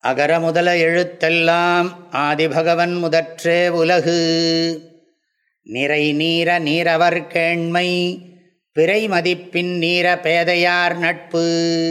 அகர முதல எழுத்தெல்லாம் ஆதிபகவன் முதற்றே உலகு நிறை நீர நீரவர் கேண்மை பிறை மதிப்பின் நீர பேதையார் நட்பு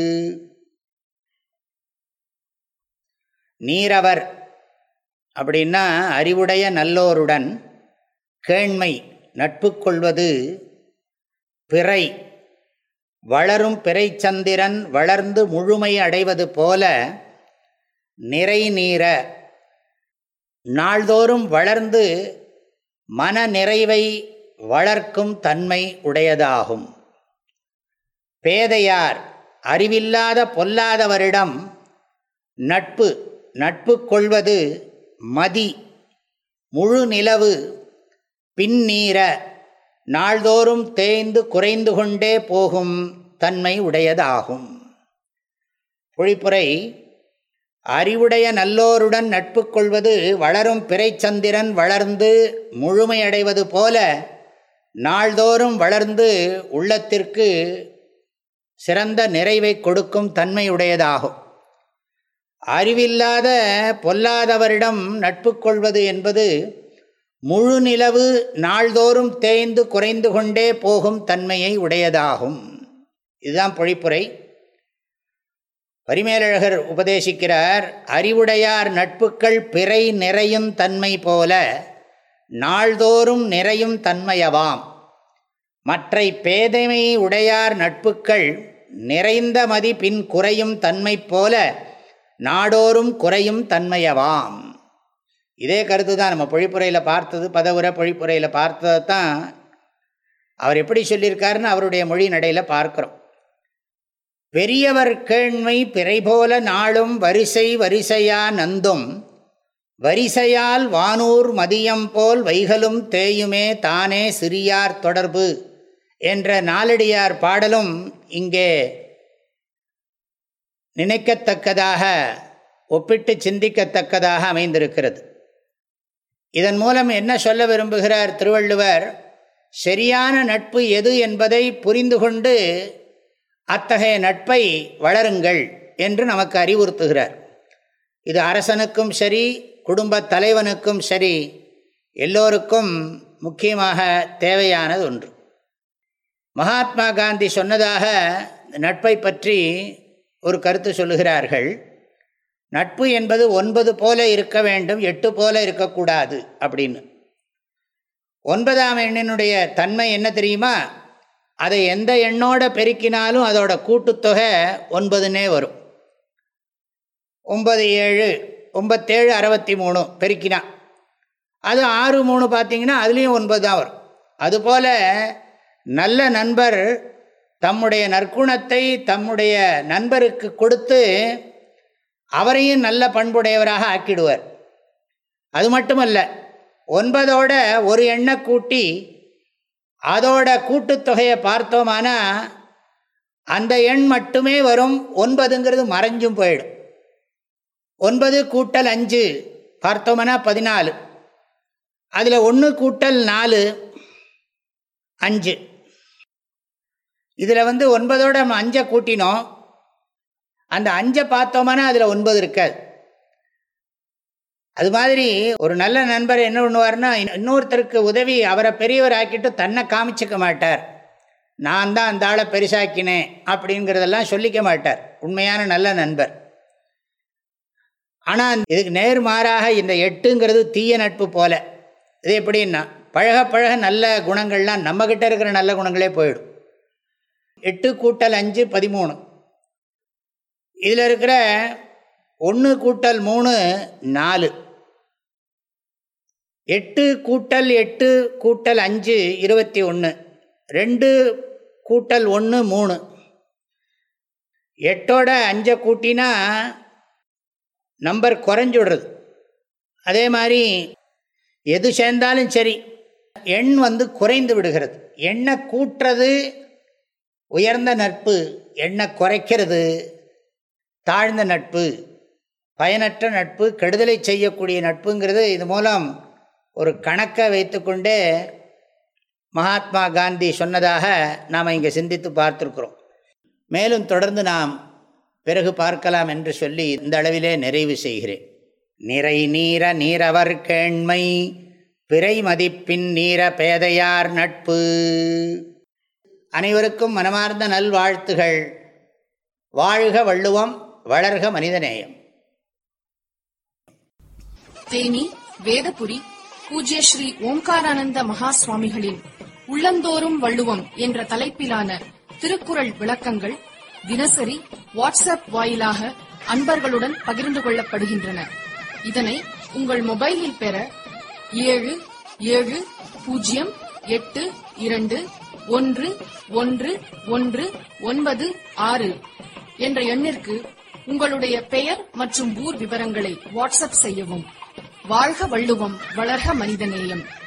நீரவர் அப்படின்னா அறிவுடைய நல்லோருடன் கேண்மை நட்பு கொள்வது பிறை வளரும் பிறைச்சந்திரன் வளர்ந்து முழுமை அடைவது போல நிறை நீர நாள்தோறும் வளர்ந்து மன நிறைவை வளர்க்கும் தன்மை உடையதாகும் பேதையார் அறிவில்லாத பொல்லாதவரிடம் நட்பு நட்பு கொள்வது மதி முழு நிலவு பின்னீர நாள்தோறும் தேய்ந்து குறைந்து கொண்டே போகும் தன்மை உடையதாகும் பொழிப்புரை அறிவுடைய நல்லோருடன் நட்பு கொள்வது வளரும் பிறைச்சந்திரன் வளர்ந்து முழுமையடைவது போல நாள்தோறும் வளர்ந்து உள்ளத்திற்கு சிறந்த நிறைவை கொடுக்கும் தன்மையுடையதாகும் அறிவில்லாத பொல்லாதவரிடம் நட்பு கொள்வது என்பது முழு நிலவு நாள்தோறும் தேய்ந்து குறைந்து கொண்டே போகும் தன்மையை உடையதாகும் இதுதான் பொழிப்புரை பரிமேலழகர் உபதேசிக்கிறார் அறிவுடையார் நட்புக்கள் பிறை நிறையும் தன்மை போல நாள்தோறும் நிறையும் தன்மையவாம் மற்றை பேதைமை உடையார் நட்புக்கள் நிறைந்த மதி பின் குறையும் தன்மை போல நாடோறும் குறையும் தன்மையவாம் இதே கருத்து தான் நம்ம பொழிப்புரையில் பார்த்தது பதவுரை பொழிப்புரையில் பார்த்ததை தான் அவர் எப்படி சொல்லியிருக்காருன்னு அவருடைய மொழி நடையில் பார்க்குறோம் பெரியவர் கேண்மை பிறைபோல நாளும் வரிசை வரிசையா நந்தும் வரிசையால் வானூர் மதியம் போல் வைகலும் தேயுமே தானே சிறியார் தொடர்பு என்ற நாலடியார் பாடலும் இங்கே நினைக்கத்தக்கதாக ஒப்பிட்டு சிந்திக்கத்தக்கதாக அமைந்திருக்கிறது இதன் மூலம் என்ன சொல்ல விரும்புகிறார் திருவள்ளுவர் சரியான நட்பு எது என்பதை புரிந்து கொண்டு அத்தகைய நட்பை வளருங்கள் என்று நமக்கு அறிவுறுத்துகிறார் இது அரசனுக்கும் சரி குடும்ப தலைவனுக்கும் சரி எல்லோருக்கும் முக்கியமாக தேவையானது ஒன்று மகாத்மா காந்தி சொன்னதாக நட்பை பற்றி ஒரு கருத்து சொல்லுகிறார்கள் நட்பு என்பது ஒன்பது போல இருக்க வேண்டும் எட்டு போல இருக்கக்கூடாது அப்படின்னு ஒன்பதாம் எண்ணினுடைய தன்மை என்ன தெரியுமா அதை எந்த எண்ணோட பெருக்கினாலும் அதோட கூட்டுத்தொகை ஒன்பதுன்னே வரும் ஒன்பது ஏழு ஒம்பத்தேழு அறுபத்தி மூணு பெருக்கினா அது ஆறு மூணு பார்த்தீங்கன்னா அதுலேயும் ஒன்பது தான் வரும் அதுபோல் நல்ல நண்பர் தம்முடைய நற்குணத்தை தம்முடைய நண்பருக்கு கொடுத்து அவரையும் நல்ல பண்புடையவராக ஆக்கிடுவார் அது மட்டுமல்ல ஒன்பதோட ஒரு எண்ணை கூட்டி அதோட கூட்டுத்தொகையை பார்த்தோமானா அந்த எண் மட்டுமே வரும் ஒன்பதுங்கிறது மறைஞ்சும் போயிடும் ஒன்பது கூட்டல் அஞ்சு பார்த்தோம்னா பதினாலு அதில் ஒன்று கூட்டல் நாலு அஞ்சு இதில் வந்து ஒன்பதோட நம்ம அஞ்சை கூட்டினோம் அந்த அஞ்சை பார்த்தோம்னா அதில் ஒன்பது இருக்காது அது மாதிரி ஒரு நல்ல நண்பர் என்ன பண்ணுவார்னா இன்னொருத்தருக்கு உதவி அவரை பெரியவர் ஆக்கிட்டு தன்னை காமிச்சிக்க மாட்டார் நான் தான் அந்த ஆளை பெருசாக்கினேன் அப்படிங்கிறதெல்லாம் சொல்லிக்க மாட்டார் உண்மையான நல்ல நண்பர் ஆனால் இதுக்கு நேர்மாறாக இந்த எட்டுங்கிறது தீய நட்பு போல இது எப்படின்னா பழக பழக நல்ல குணங்கள்லாம் நம்மக்கிட்ட இருக்கிற நல்ல குணங்களே போயிடும் எட்டு கூட்டல் அஞ்சு பதிமூணு இதில் இருக்கிற ஒன்று கூட்டல் மூணு நாலு எட்டு கூட்டல் எட்டு கூட்டல் அஞ்சு இருபத்தி ஒன்று ரெண்டு கூட்டல் ஒன்று மூணு எட்டோட அஞ்சை கூட்டினா நம்பர் குறைஞ்சுடுறது அதே மாதிரி எது சேர்ந்தாலும் சரி எண் வந்து குறைந்து விடுகிறது எண்ணை கூட்டுறது உயர்ந்த நட்பு எண்ணை குறைக்கிறது தாழ்ந்த நட்பு பயனற்ற நட்பு கெடுதலை செய்யக்கூடிய நட்புங்கிறது இது மூலம் ஒரு கணக்கை வைத்துக்கொண்டே மகாத்மா காந்தி சொன்னதாக நாம் இங்கே சிந்தித்து பார்த்துருக்குறோம் மேலும் தொடர்ந்து நாம் பிறகு பார்க்கலாம் என்று சொல்லி இந்த அளவிலே நிறைவு செய்கிறேன் நிறை நீர நீரவர் கேண்மை பிறை மதிப்பின் நீர பேதையார் நட்பு அனைவருக்கும் மனமார்ந்த நல்வாழ்த்துகள் வாழ்க வள்ளுவம் வளர்க மனிதநேயம் தேனி வேதபுரி பூஜ்ய ஸ்ரீ ஓம்காரானந்த மகா சுவாமிகளின் உள்ளந்தோறும் வள்ளுவம் என்ற தலைப்பிலான திருக்குறள் விளக்கங்கள் தினசரி வாட்ஸ்அப் வாயிலாக அன்பர்களுடன் பகிர்ந்து கொள்ளப்படுகின்றன இதனை உங்கள் மொபைலில் பெற ஏழு ஏழு பூஜ்ஜியம் எட்டு இரண்டு ஒன்று ஒன்று ஒன்று ஒன்பது ஆறு என்ற எண்ணிற்கு உங்களுடைய பெயர் மற்றும் ஊர் விவரங்களை வாட்ஸ்அப் செய்யவும் வாழ்க வள்ளுவம் வளர்க மனிதநேயம்